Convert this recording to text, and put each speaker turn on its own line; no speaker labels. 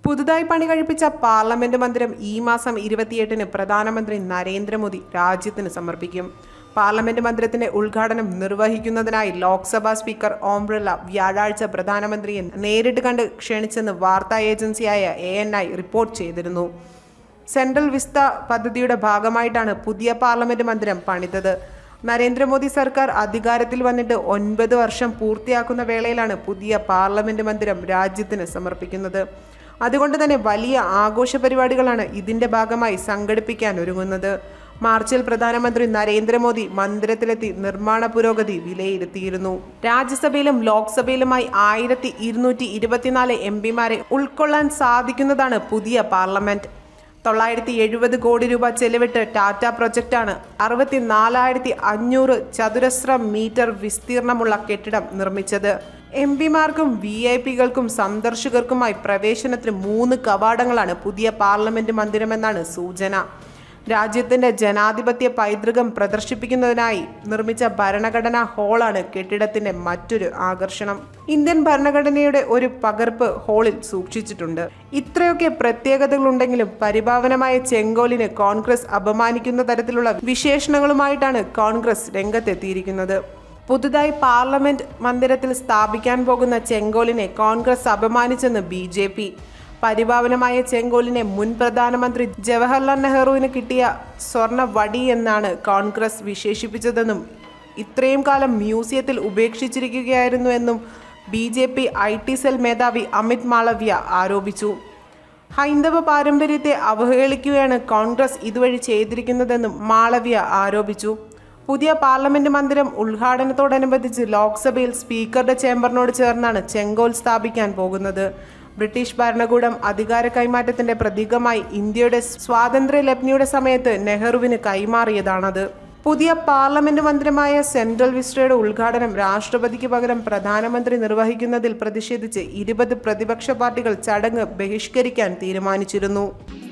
പുതുതായി പണി കഴിപ്പിച്ച പാർലമെന്റ് മന്ദിരം ഈ മാസം ഇരുപത്തിയെട്ടിന് പ്രധാനമന്ത്രി നരേന്ദ്രമോദി രാജ്യത്തിന് സമർപ്പിക്കും പാർലമെന്റ് മന്ദിരത്തിന്റെ ഉദ്ഘാടനം നിർവഹിക്കുന്നതിനായി ലോക്സഭാ സ്പീക്കർ ഓം ബിർള വ്യാഴാഴ്ച പ്രധാനമന്ത്രിയെ നേരിട്ട് കണ്ട് ക്ഷണിച്ചെന്ന് വാർത്താ ഏജൻസിയായ എ റിപ്പോർട്ട് ചെയ്തിരുന്നു സെൻട്രൽ വിസ്ത പദ്ധതിയുടെ ഭാഗമായിട്ടാണ് പുതിയ പാർലമെന്റ് മന്ദിരം പണിതത് നരേന്ദ്രമോദി സർക്കാർ അധികാരത്തിൽ വന്നിട്ട് ഒൻപത് വർഷം പൂർത്തിയാക്കുന്ന വേളയിലാണ് പുതിയ പാർലമെന്റ് മന്ദിരം രാജ്യത്തിന് സമർപ്പിക്കുന്നത് അതുകൊണ്ട് തന്നെ വലിയ ആഘോഷ പരിപാടികളാണ് ഇതിന്റെ ഭാഗമായി സംഘടിപ്പിക്കാൻ ഒരുങ്ങുന്നത് മാർച്ചിൽ പ്രധാനമന്ത്രി നരേന്ദ്രമോദി മന്ദിരത്തിലെത്തി നിർമ്മാണ പുരോഗതി വിലയിരുത്തിയിരുന്നു രാജ്യസഭയിലും ലോക്സഭയിലുമായി ആയിരത്തി ഇരുന്നൂറ്റി ഇരുപത്തിനാല് എം പിമാരെ ഉൾക്കൊള്ളാൻ സാധിക്കുന്നതാണ് പുതിയ പാർലമെന്റ് തൊള്ളായിരത്തി എഴുപത് കോടി രൂപ ചെലവിട്ട് ടാറ്റ പ്രൊജക്റ്റാണ് അറുപത്തി നാലായിരത്തി അഞ്ഞൂറ് ചതുരശ്ര മീറ്റർ വിസ്തീർണമുള്ള കെട്ടിടം നിർമ്മിച്ചത് എം പിമാർക്കും വി ഐ പികൾക്കും സന്ദർശകർക്കുമായി പ്രവേശനത്തിന് മൂന്ന് കവാടങ്ങളാണ് പുതിയ പാർലമെന്റ് മന്ദിരമെന്നാണ് സൂചന രാജ്യത്തിന്റെ ജനാധിപത്യ പൈതൃകം പ്രദർശിപ്പിക്കുന്നതിനായി നിർമ്മിച്ച ഭരണഘടനാ ഹാളാണ് കെട്ടിടത്തിന്റെ മറ്റൊരു ആകർഷണം ഇന്ത്യൻ ഭരണഘടനയുടെ ഒരു പകർപ്പ് ഹാളിൽ സൂക്ഷിച്ചിട്ടുണ്ട് ഇത്രയൊക്കെ പ്രത്യേകതകളുണ്ടെങ്കിലും പരിഭാവനമായ ചെങ്കോലിന് കോൺഗ്രസ് അപമാനിക്കുന്ന തരത്തിലുള്ള വിശേഷണങ്ങളുമായിട്ടാണ് കോൺഗ്രസ് രംഗത്തെത്തിയിരിക്കുന്നത് പുതുതായി പാർലമെന്റ് മന്ദിരത്തിൽ സ്ഥാപിക്കാൻ പോകുന്ന ചെങ്കോലിനെ കോൺഗ്രസ് അപമാനിച്ചെന്ന് ബി ജെ പി പരിഭാവനമായ ചെങ്കോലിനെ മുൻ പ്രധാനമന്ത്രി ജവഹർലാൽ നെഹ്റുവിന് കിട്ടിയ സ്വർണ്ണ വടി എന്നാണ് കോൺഗ്രസ് വിശേഷിപ്പിച്ചതെന്നും ഇത്രയും കാലം മ്യൂസിയത്തിൽ ഉപേക്ഷിച്ചിരിക്കുകയായിരുന്നുവെന്നും B J P I T cell മേധാവി അമിത് മാളവ്യ ആരോപിച്ചു ഹൈന്ദവ പാരമ്പര്യത്തെ അവഹേളിക്കുകയാണ് കോൺഗ്രസ് ഇതുവഴി ചെയ്തിരിക്കുന്നതെന്നും മാളവ്യ ആരോപിച്ചു പുതിയ പാർലമെന്റ് മന്ദിരം ഉദ്ഘാടനത്തോടനുബന്ധിച്ച് ലോക്സഭയിൽ സ്പീക്കറുടെ ചേംബറിനോട് ചേർന്നാണ് ചെങ്കോൽ സ്ഥാപിക്കാൻ പോകുന്നത് ബ്രിട്ടീഷ് ഭരണകൂടം അധികാര കൈമാറ്റത്തിന്റെ പ്രതീകമായി ഇന്ത്യയുടെ സ്വാതന്ത്ര്യ ലബ്നിയുടെ സമയത്ത് നെഹ്റുവിന് കൈമാറിയതാണത് പുതിയ പാർലമെന്റ് മന്ദിരമായ സെൻട്രൽ വിസ്റ്റയുടെ ഉദ്ഘാടനം രാഷ്ട്രപതിക്ക് പകരം പ്രധാനമന്ത്രി നിർവഹിക്കുന്നതിൽ പ്രതിഷേധിച്ച് ഇരുപത് പ്രതിപക്ഷ പാർട്ടികൾ ചടങ്ങ് ബഹിഷ്കരിക്കാൻ തീരുമാനിച്ചിരുന്നു